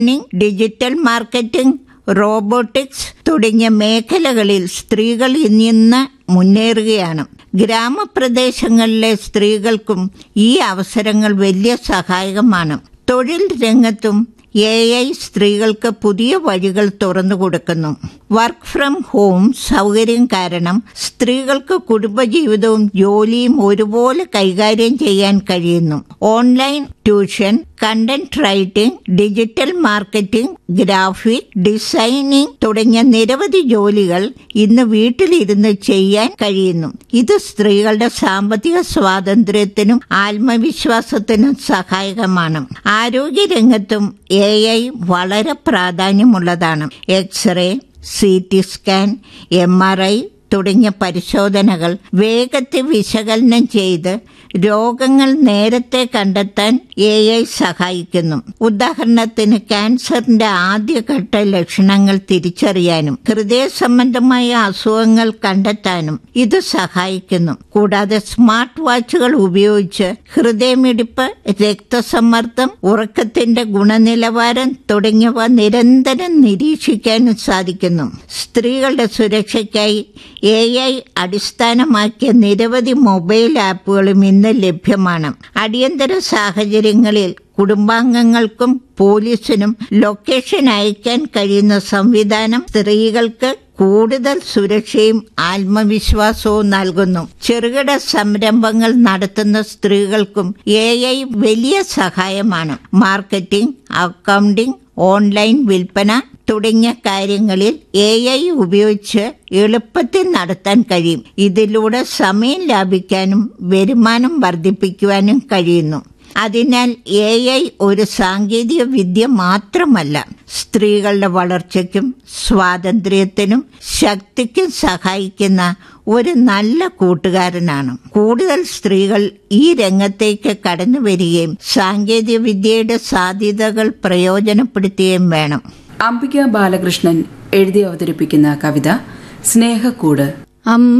digital marketing robotics തുടങ്ങിയ മേഖലകളിൽ സ്ത്രീകൾ ഇന്ന് മുന്നേറുകയാണ് ഗ്രാമപ്രദേശങ്ങളിലെ സ്ത്രീകൾക്കും ഈ അവസരങ്ങൾ വലിയ സഹായകമാണ് തൊഴിൽ രംഗത്തും എ ഐ സ്ത്രീകൾക്ക് പുതിയ വഴികൾ തുറന്നു കൊടുക്കുന്നു വർക്ക് ഫ്രം ഹോം സൗകര്യം കാരണം സ്ത്രീകൾക്ക് കുടുംബജീവിതവും ജോലിയും ഒരുപോലെ കൈകാര്യം ചെയ്യാൻ കഴിയുന്നു online tuition content writing digital marketing graphic designing തുടങ്ങിയ നിരവധി ജോലികൾ ഇന്ന് വീട്ടിലിരുന്ന് ചെയ്യാൻ കഴിയുന്നു ഇത് സ്ത്രീകളുടെ സാമ്പത്തിക സ്വാതന്ത്ര്യത്തിനും ആത്മവിശ്വാസത്തിനും സഹായകമാണ് ആരോഗ്യരംഗത്തും എ ഐ വളരെ പ്രാധാന്യമുള്ളതാണ് X-ray C T scan M R I തുടങ്ങിയ പരിശോധനകൾ വേഗത്തിൽ വിശകലനം ചെയ്ത് രോഗങ്ങൾ നേരത്തെ കണ്ടെത്താൻ എ ഐ സഹായിക്കുന്നു ഉദാഹരണത്തിന് ക്യാൻസറിന്റെ ആദ്യഘട്ട ലക്ഷണങ്ങൾ തിരിച്ചറിയാനും ഹൃദയ സംബന്ധമായ അസുഖങ്ങൾ കണ്ടെത്താനും ഇത് സഹായിക്കുന്നു കൂടാതെ സ്മാർട്ട് വാച്ചുകൾ ഉപയോഗിച്ച് ഹൃദയമിടിപ്പ് രക്തസമ്മർദ്ദം ഉറക്കത്തിന്റെ ഗുണനിലവാരം തുടങ്ങിയവ നിരന്തരം നിരീക്ഷിക്കാനും സാധിക്കുന്നു സ്ത്രീകളുടെ സുരക്ഷയ്ക്കായി എ ഐ അടിസ്ഥാനമാക്കിയ നിരവധി മൊബൈൽ ആപ്പുകളും ഇന്ന് ലഭ്യമാണ് അടിയന്തര സാഹചര്യങ്ങളിൽ കുടുംബാംഗങ്ങൾക്കും പോലീസിനും ലൊക്കേഷൻ അയക്കാൻ കഴിയുന്ന സംവിധാനം സ്ത്രീകൾക്ക് കൂടുതൽ സുരക്ഷയും ആത്മവിശ്വാസവും നൽകുന്നു ചെറുകിട സംരംഭങ്ങൾ നടത്തുന്ന സ്ത്രീകൾക്കും എ ഐ വലിയ സഹായമാണ് മാർക്കറ്റിംഗ് അക്കൗണ്ടിംഗ് ഓൺലൈൻ വിൽപ്പന തുടങ്ങിയ കാര്യങ്ങളിൽ എ ഐ ഉപയോഗിച്ച് എളുപ്പത്തിൽ നടത്താൻ കഴിയും ഇതിലൂടെ സമയം ലാഭിക്കാനും വരുമാനം വർദ്ധിപ്പിക്കുവാനും കഴിയുന്നു അതിനാൽ എ ഐ ഒരു സാങ്കേതിക വിദ്യ മാത്രമല്ല സ്ത്രീകളുടെ വളർച്ചയ്ക്കും സ്വാതന്ത്ര്യത്തിനും ശക്തിക്കും സഹായിക്കുന്ന ഒരു നല്ല കൂട്ടുകാരനാണ് കൂടുതൽ സ്ത്രീകൾ ഈ രംഗത്തേക്ക് കടന്നു വരികയും സാങ്കേതിക വിദ്യയുടെ സാധ്യതകൾ പ്രയോജനപ്പെടുത്തുകയും വേണം അംബിക ബാലകൃഷ്ണൻ എഴുതി അവതരിപ്പിക്കുന്ന കവിത സ്നേഹക്കൂട് അമ്മ